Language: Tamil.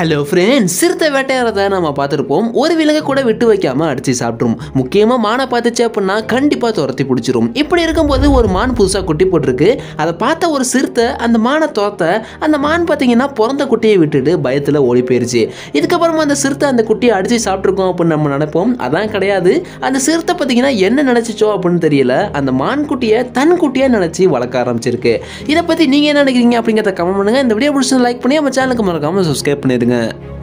ஹலோ ஃப்ரெண்ட்ஸ் சிறுத்தை வேட்டையாடுறத நம்ம பார்த்துருப்போம் ஒரு விலங்கை கூட விட்டு வைக்காம அடிச்சு சாப்பிட்ரும் முக்கியமாக மானை பார்த்துச்சு அப்படின்னா கண்டிப்பாக துரத்தி பிடிச்சிரும் இப்படி இருக்கும்போது ஒரு மான் புதுசாக குட்டி போட்டிருக்கு அதை பார்த்த ஒரு சிறுத்தை அந்த மானை துரத்த அந்த மான் பார்த்தீங்கன்னா பிறந்த குட்டியை விட்டுட்டு பயத்தில் ஓடி போயிருச்சு இதுக்கப்புறமா அந்த சிறுத்தை அந்த குட்டியை அடிச்சு சாப்பிட்ருக்கோம் அப்படின்னு நம்ம நினைப்போம் அதான் கிடையாது அந்த சிறுத்தை பார்த்தீங்கன்னா என்ன நினச்சிச்சோ அப்படின்னு தெரியல அந்த மான் குட்டியை தன் குட்டியாக நினச்சி வளர்க்க ஆரம்பிச்சிருக்கு இதை பற்றி நீங்கள் என்ன நினைக்கிறீங்க அப்படிங்கிறத கமெண்ட் பண்ணுங்கள் இந்த வீடியோ பிடிச்சி லைக் பண்ணி நம்ம சேனலுக்கு மறக்காமல் சப்ஸ்கிரைப் பண்ணிடுங்க